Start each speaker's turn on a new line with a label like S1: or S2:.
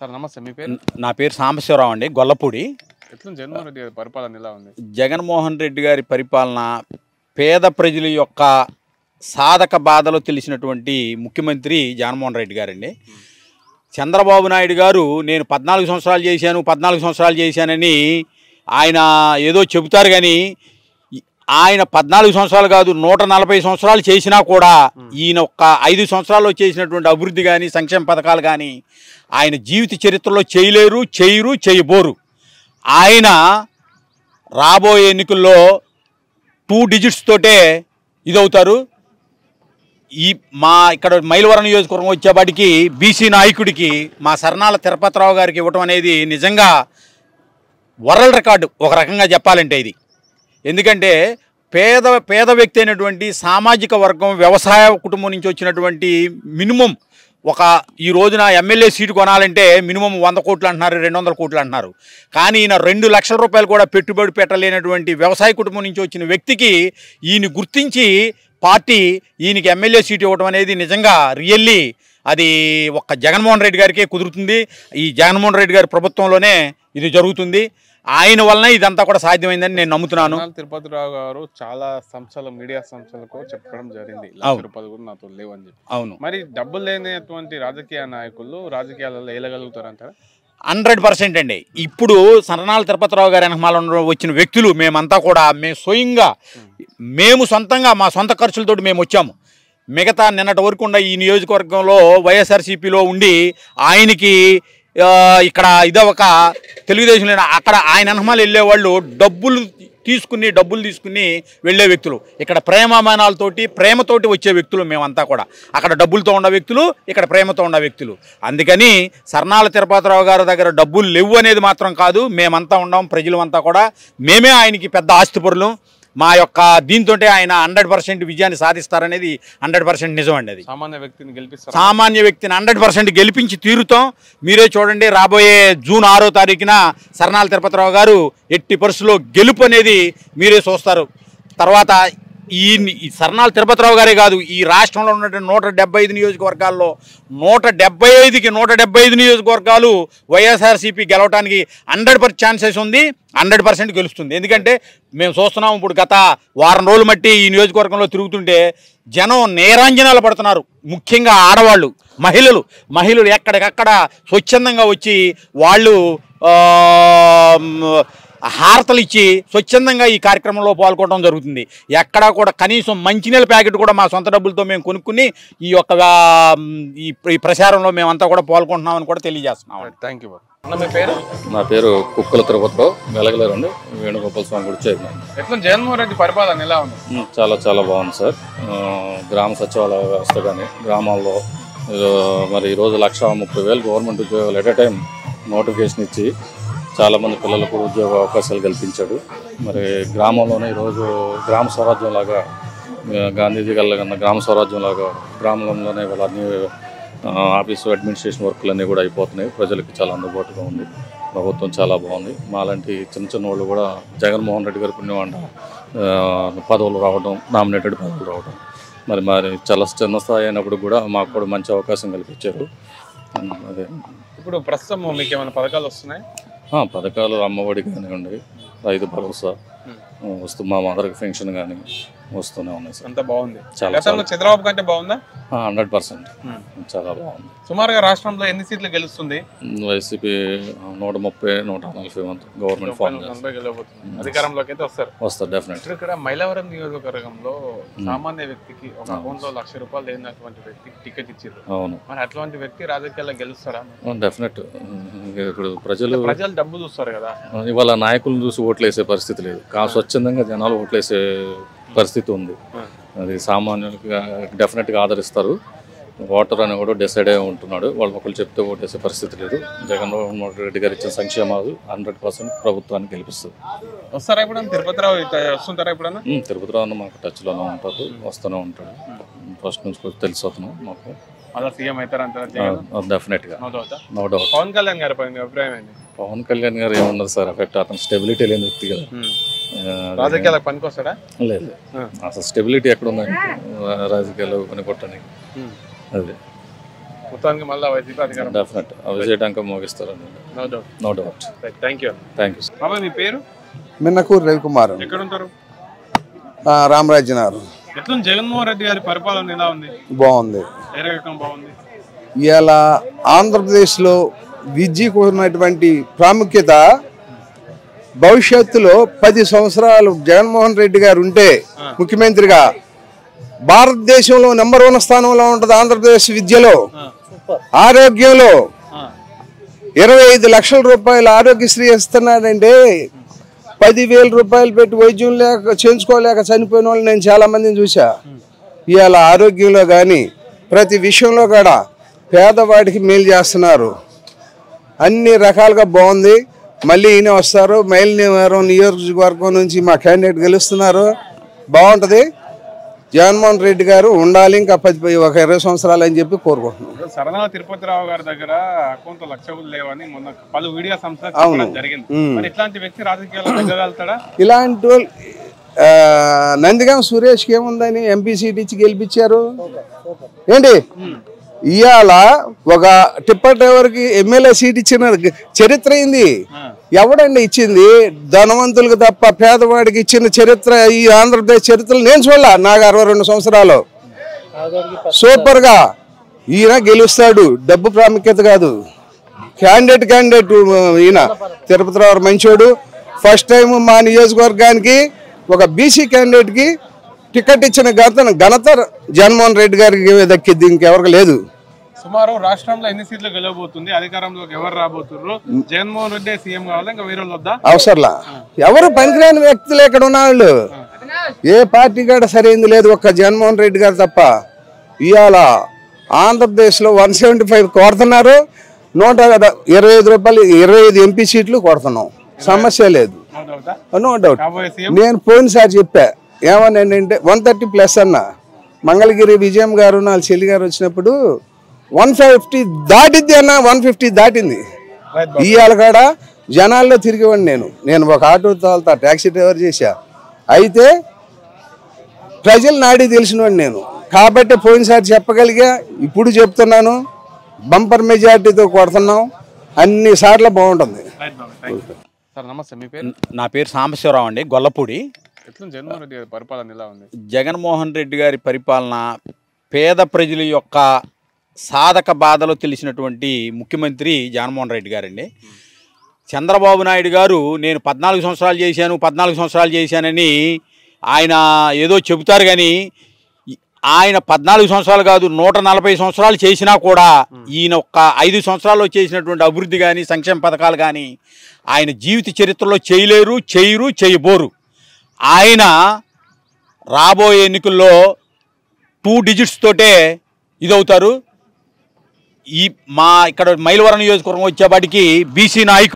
S1: Sir నమస్తే మీ పేరు
S2: నా పేరు సాంబశివరావు అండి గొల్లపూడి
S1: ఎట్లా జగన్మోహన్ రెడ్డి గారి పరిపాలన ఎలా ఉంది
S2: జగన్మోహన్ రెడ్డి గారి పరిపాలన పేద ప్రజల యొక్క సాధక బాధలు తెలిసినటువంటి ముఖ్యమంత్రి జగన్మోహన్ రెడ్డి గారండి చంద్రబాబు నాయుడు గారు నేను పద్నాలుగు సంవత్సరాలు చేశాను పద్నాలుగు సంవత్సరాలు చేశానని ఆయన ఏదో చెబుతారు కానీ ఈ- ఆయన పద్నాలుగు సంవత్సరాలు కాదు నూట నలభై సంవత్సరాలు చేసినా కూడా ఈయన ఒక్క ఐదు సంవత్సరాల్లో చేసినటువంటి అభివృద్ధి కానీ సంక్షేమ పథకాలు కానీ ఆయన జీవిత చరిత్రలో చేయలేరు చేయరు చేయబోరు ఆయన రాబోయే ఎన్నికల్లో టూ డిజిట్స్ తోటే ఇదవుతారు ఈ మా ఇక్కడ మైలవరం నియోజకవర్గం వచ్చేపాటికి బీసీ నాయకుడికి మా సర్నాల తిరుపతిరావు గారికి ఇవ్వటం అనేది నిజంగా వరల్డ్ రికార్డు ఒక రకంగా చెప్పాలంటే ఇది ఎందుకంటే పేద పేద వ్యక్తి అయినటువంటి సామాజిక వర్గం వ్యవసాయ కుటుంబం నుంచి వచ్చినటువంటి మినిమం ఒక ఈ రోజున ఎమ్మెల్యే సీటు కొనాలంటే మినిమం వంద కోట్లు అంటున్నారు రెండు వందల కోట్లు అంటున్నారు కానీ ఈయన రెండు లక్షల రూపాయలు కూడా పెట్టుబడి పెట్టలేనటువంటి వ్యవసాయ కుటుంబం నుంచి వచ్చిన వ్యక్తికి ఈయన గుర్తించి పార్టీ ఈయనకి ఎమ్మెల్యే సీటు ఇవ్వడం అనేది నిజంగా రియల్లీ అది ఒక్క జగన్మోహన్ రెడ్డి గారికే కుదురుతుంది ఈ జగన్మోహన్ రెడ్డి గారి ప్రభుత్వంలోనే ఇది జరుగుతుంది ఆయన వలన ఇదంతా కూడా సాధ్యమైందని నేను నమ్ముతున్నాను
S1: తిరుమల తిరుపతిరావు గారు చాలా సంస్థలు మీడియా సంస్థలకు చెప్పడం జరిగింది లక్ష
S2: అవును.
S1: రూపాయలు కూడా నాతో లేవని చెప్పి
S2: అవును
S1: మరి డబ్బులు లేనటువంటి రాజకీయ నాయకులు రాజకీయాలలో ఏలగలుగుతారంటారా
S2: హండ్రెడ్ పర్సెంట్ అండి ఇప్పుడు సరణాల తిరుపతిరావు గారి వెనకమాల ఉన్న- వచ్చిన వ్యక్తులు మేమంతా కూడా మేము స్వయంగా మేము సొంతంగా మా సొంత ఖర్చులతోటి మేము వచ్చాము మిగతా నిన్నటి వరకు ఉన్న ఈ నియోజకవర్గంలో వైఎస్ఆర్సీపీలో ఉండి ఆయనకి ఆ, ఇక్కడ ఇదొక తెలుగుదేశం లేని అక్కడ ఆయన వెనకమాల వెళ్ళే వాళ్ళు డబ్బులు తీసుకుని డబ్బులు తీసుకుని వెళ్ళే వ్యక్తులు ఇక్కడ ప్రేమామానాలతోటి ప్రేమతోటి వచ్చే వ్యక్తులు మేమంతా కూడా అక్కడ డబ్బులతో ఉన్న వ్యక్తులు ఇక్కడ ప్రేమతో ఉన్న వ్యక్తులు అందుకని సర్నాల తిరుపతిరావు గారి దగ్గర డబ్బులు లేవు అనేది మాత్రం కాదు మేమంతా ఉన్నాం ప్రజలమంతా కూడా మేమే ఆయనకి పెద్ద ఆస్తిపరులు మా యొక్క దీంతో ఆయన హండ్రెడ్ పర్సెంట్ విజయాన్ని సాధిస్తారనేది హండ్రెడ్ పర్సెంట్ నిజం అండి అది
S1: సామాన్య వ్యక్తిని గెలిపిస్తారు
S2: సామాన్య వ్యక్తిని హండ్రెడ్ పర్సెంట్ గెలిపించి తీరుతాం మీరే చూడండి రాబోయే జూన్ ఆరో తారీఖున సరణాల తిరుపతిరావు గారు ఎట్టి పరిస్థితుల్లో గెలుపు అనేది మీరే చూస్తారు తర్వాత ఈ ఈ సరణాల తిరుపతిరావు గారే కాదు ఈ రాష్ట్రంలో ఉన్నటువంటి నూట డెబ్బై ఐదు నియోజకవర్గాల్లో నూట డెబ్బై ఐదుకి నూట డెబ్బై ఐదు నియోజకవర్గాలు వైఎస్ఆర్సీపీ గెలవడానికి హండ్రెడ్ పర్సెంట్ ఛాన్సెస్ ఉంది హండ్రెడ్ పర్సెంట్ గెలుస్తుంది ఎందుకంటే మేము చూస్తున్నాం ఇప్పుడు గత వారం రోజులు మట్టి ఈ నియోజకవర్గంలో తిరుగుతుంటే జనం నేరాంజనాలు పడుతున్నారు ముఖ్యంగా ఆడవాళ్ళు మహిళలు మహిళలు ఎక్కడికక్కడ స్వచ్ఛందంగా వచ్చి వాళ్ళు ఆ, మ్, హారతలు ఇచ్చి స్వచ్ఛందంగా ఈ కార్యక్రమంలో పాల్గొనడం జరుగుతుంది ఎక్కడా కూడా కనీసం మంచినీళ్ళ ప్యాకెట్ కూడా మా సొంత డబ్బులతో మేము కొనుక్కుని ఈ యొక్క ఆ, మ్, ఈ ఈ ప్రచారంలో మేమంతా కూడా పాల్గొంటున్నామని కూడా తెలియజేస్తున్నాం
S1: థ్యాంక్ యూ అన్న మీ పేరు
S3: నా పేరు కుక్కల తిరుపతిలో వెలగలేరండి వేణుగోపాల స్వామి గుడి చైర్మన్
S1: ఎట్లా జగన్మోహన్ రెడ్డి పరిపాలన ఎలా ఉంది
S3: ఉమ్, చాలా చాలా బాగుంది సార్ ఆ, గ్రామ సచివాలయ వ్యవస్థ కానీ గ్రామాల్లో ఆ, మరి ఈరోజు లక్ష ముప్పై వేలు గవర్నమెంట్ ఉద్యోగాలు ఎట్ ఎ టైం నోటిఫికేషన్ ఇచ్చి చాలామంది పిల్లలకు ఉద్యోగ అవకాశాలు కల్పించాడు మరి గ్రామంలోనే ఈరోజు గ్రామ స్వరాజ్యం లాగా ఆ, గాంధీజీ కన్నా గ్రామ స్వరాజ్యం లాగా గ్రామంలోనే వాళ్ళ అన్ని ఆ, ఆఫీసు అడ్మినిస్ట్రేషన్ వర్క్లు అన్నీ కూడా అయిపోతున్నాయి ప్రజలకి చాలా అందుబాటుగా ఉంది ప్రభుత్వం చాలా బాగుంది మాలాంటి చిన్న చిన్న వాళ్ళు కూడా జగన్మోహన్ రెడ్డి గారి పుణ్యమంట ఆ, పదవులు రావడం నామినేటెడ్ పదవులు రావడం మరి మరి చాలా చిన్న స్థాయి అయినప్పుడు కూడా మాకు కూడా మంచి అవకాశం కల్పించారు ఉమ్, అదే
S1: ఇప్పుడు ప్రస్తుతం మీకు ఏమైనా పథకాలు వస్తున్నాయి
S3: ఆ, పథకాలు అమ్మఒడి కానివ్వండి రైతు భరోసా ఆ, వస్తూ మా మదర్కి పెన్షన్ కానీ వస్తూనే ఉన్నాయి సార్
S1: అంత బాగుంది
S3: చాలా
S1: గతంలో చంద్రబాబు కంటే బాగుందా
S3: హండ్రెడ్ పర్సెంట్ చాలా బాగుంది
S1: సుమారుగా రాష్ట్రంలో ఎన్ని సీట్లు గెలుస్తుంది
S3: వైసీపీ నూట ముప్పై నూట నలభై మంది గవర్నమెంట్ ఫామ్ చేస్తారు
S1: నలభై గెలవబోతుంది అధికారంలోకి అయితే వస్తారు
S3: వస్తారు డెఫినెట్
S1: ఇప్పుడు ఇక్కడ మైలవరం నియోజకవర్గంలో సామాన్య వ్యక్తికి ఒక అకౌంట్ లో లక్ష రూపాయలు లేనటువంటి వ్యక్తికి టికెట్ ఇచ్చారు
S3: అవును
S1: మరి అట్లాంటి వ్యక్తి రాజకీయాల్లో గెలుస్తారా
S3: డెఫినెట్ ఇప్పుడు ప్రజలు
S1: ప్రజలు డబ్బు చూస్తారు కదా
S3: ఇవాళ నాయకులను చూసి ఓట్లేసే పరిస్థితి లేదు కా స్వచ్ఛందంగా జనాలు ఓట్లేసే పరిస్థితి ఉంది అది సామాన్యులుగా డెఫినెట్గా ఆదరిస్తారు ఓటర్ అనేవాడు డిసైడ్ అయి ఉంటున్నాడు వాళ్ళు ఒకళ్ళు చెప్తే ఓటేసే పరిస్థితి లేదు జగన్మోహన్ రెడ్డి గారు ఇచ్చిన సంక్షేమాలు హండ్రెడ్ పర్సెంట్ ప్రభుత్వాన్ని గెలిపిస్తుంది
S1: వస్తారా ఎప్పుడన్నా తిరుపతిరావు ఇట్లా వస్తుంటారా ఎప్పుడన్నా
S3: ఉమ్, తిరుపతి రావు మాకు టచ్లోనే ఉంటారు వస్తూనే ఉంటాడు ఫస్ట్ నుంచి కూడా తెలిసి అవుతున్నాం మాకు
S1: అలా సీఎం అవుతారంటారా జగన్
S3: డెఫినెట్గా
S1: no doubt
S3: no doubt
S1: Pawan Kalyan గారి పైన మీ అభిప్రాయం ఏంటి
S3: పవన్ కళ్యాణ్ గారు ఏమున్నారు సార్ ఎఫెక్ట్ అతను స్టెబిలిటీ లేని వ్యక్తి కదా ఆ,
S1: రాజకీయాలకు పనికొస్తాడా
S3: లేదు అసలు స్టెబిలిటీ ఎక్కడ ఉందండి రాజకీయాలు కొని కొట్టడానికి అదే
S1: మొత్తానికి మళ్ళీ వైసీపీ అధికారం
S3: డెఫినెట్ విజయటంక మోగిస్తారండి
S1: no doubt
S3: no doubt
S1: thank you
S3: thank you
S1: బాబాయ్ మీ పేరు
S4: మిన్నకూరు రవికుమార్
S1: ఎక్కడ ఉంటారు
S4: ఆ, రామరాజ్యనగర్
S1: ఎట్లా జగన్మోహన్ రెడ్డి గారి పరిపాలన ఎలా ఉంది
S4: బాగుంది
S1: ఏ రకం బాగుంది
S4: ఇవాళ ఆంధ్రప్రదేశ్లో విద్యకు ఉన్నటువంటి ప్రాముఖ్యత భవిష్యత్తులో పది సంవత్సరాలు జగన్మోహన్ రెడ్డి గారు ఉంటే ముఖ్యమంత్రిగా భారతదేశంలో నెంబర్ వన్ స్థానంలో ఉంటుంది ఆంధ్రప్రదేశ్ విద్యలో ఆరోగ్యంలో
S1: ఆ,
S4: ఇరవై ఐదు లక్షల రూపాయలు ఆరోగ్యశ్రీ ఇస్తున్నాడంటే పదివేల రూపాయలు పెట్టి వైద్యం లేక చేయించుకోలేక చనిపోయిన వాళ్ళు నేను చాలా మందిని చూసా ఇవాళ ఆరోగ్యంలో కానీ ప్రతి విషయంలో కూడా పేదవాడికి మేలు చేస్తున్నారు అన్ని రకాలుగా బాగుంది మళ్ళీ ఈయన వస్తారు మైలవరం నియోజకవర్గం నుంచి మా క్యాండిడేట్ గెలుస్తున్నారు బాగుంటుంది జగన్మోహన్ రెడ్డి గారు ఉండాలి ఇంకా పది ఒక ఇరవై సంవత్సరాలు అని చెప్పి కోరుకుంటున్నాం
S1: ఇప్పుడు సరదా తిరుపతి రావు గారి దగ్గర అకౌంట్ లక్షలు లేవని మొన్న పలు మీడియా సంస్థలు
S4: అవును.
S1: చెప్పడం జరిగింది
S4: మ్మ్.
S1: మరి ఇట్లాంటి వ్యక్తి రాజకీయాల్లో దిగగలుగుతాడా
S4: ఇలాంటి వాళ్ళు, ఆ, నందిగాం సురేష్కి ఏముందని ఎంపీ సీట్ ఇచ్చి గెలిపించారు ఏంటి ఇవాళ ఒక టిప్పర్ డ్రైవర్కి ఎమ్మెల్యే సీట్ ఇచ్చిన చరిత్ర అయింది ఎవడండి ఇచ్చింది ధనవంతులకు తప్ప పేదవాడికి ఇచ్చిన చరిత్ర ఈ ఆంధ్రప్రదేశ్ చరిత్రలో నేను చూడాల నాకు అరవై రెండు సంవత్సరాలు సూపర్గా ఈయన గెలుస్తాడు డబ్బు ప్రాముఖ్యత కాదు క్యాండిడేట్ క్యాండిడేట్ ఈయన తిరుపతి రావు మంచోడు ఫస్ట్ టైం మా నియోజకవర్గానికి ఒక బీసీ క్యాండిడేట్కి టికెట్ ఇచ్చిన ఘనత ఘనత జగన్మోహన్ రెడ్డి గారికి దక్కింది ఇంకెవరికి లేదు
S1: సుమారు రాష్ట్రంలో ఎన్ని సీట్లు గెలవబోతుంది అధికారంలోకి ఎవరు రాబోతున్నారు జగన్మోహన్ రెడ్డి సీఎం కావాలా ఇంకా వేరే వాళ్ళు వద్దా
S4: అవసరంలా ఎవరు పనికిరాని వ్యక్తులు ఇక్కడ ఉన్న వాళ్ళు ఏ పార్టీ కూడా సరైంది లేదు ఒక్క జగన్మోహన్ రెడ్డి గారు తప్ప ఇవాళ ఆంధ్రప్రదేశ్లో వన్ సెవెంటీ ఫైవ్ కొడుతున్నారు నూట ఇరవై ఐదు రూపాయలు ఇరవై ఐదు ఎంపీ సీట్లు కొడుతున్నాం సమస్య లేదు
S1: నో డౌటా
S4: నో డౌట్
S1: కాబోయే సీఎం
S4: నేను పోయినసారి చెప్పా ఏమన్నానంటే వన్ థర్టీ ప్లస్ అన్న మంగళగిరి విజయం గారు నా చెల్లి గారు వచ్చినప్పుడు వన్ ఫిఫ్టీ దాటిద్ది అన్న వన్ ఫిఫ్టీ దాటింది
S1: రైట్
S4: ఇవాళ కూడా జనాల్లో తిరిగేవాడిని నేను నేను ఒక ఆటో తోలుతా ట్యాక్సీ డ్రైవర్ చేశా అయితే ప్రజలు నాడి తెలిసినవాడిని నేను కాబట్టి పోయినసారి చెప్పగలిగా ఇప్పుడు చెప్తున్నాను బంపర్ మెజార్టీతో కొడుతున్నాం అన్ని సార్లు బాగుంటుంది
S1: రైట్ బాబు థ్యాంక్ యూ సార్ నమస్తే మీ పేరు
S2: నా పేరు సాంబశివరావు అండి గొల్లపూడి
S1: ఎట్లా జగన్మోహన్ రెడ్డి గారి పరిపాలన ఎలా ఉంది
S2: జగన్మోహన్ రెడ్డి గారి పరిపాలన పేద ప్రజల యొక్క సాధక బాధలు తెలిసినటువంటి ముఖ్యమంత్రి జగన్మోహన్ రెడ్డి గారండి చంద్రబాబు నాయుడు గారు నేను పద్నాలుగు సంవత్సరాలు చేశాను పద్నాలుగు సంవత్సరాలు చేశానని ఆయన ఏదో చెబుతారు కానీ ఈ- ఆయన పద్నాలుగు సంవత్సరాలు కాదు నూట నలభై సంవత్సరాలు చేసినా కూడా ఈయన ఒక్క ఐదు సంవత్సరాల్లో చేసినటువంటి అభివృద్ధి కానీ సంక్షేమ పథకాలు కానీ ఆయన జీవిత చరిత్రలో చేయలేరు చేయరు చేయబోరు ఆయన రాబోయే ఎన్నికల్లో టూ డిజిట్స్ తోటే ఇదవుతారు ఈ మా ఇక్కడ మైలవరం నియోజకవర్గం వచ్చేపాటికి బీసీ నాయకులు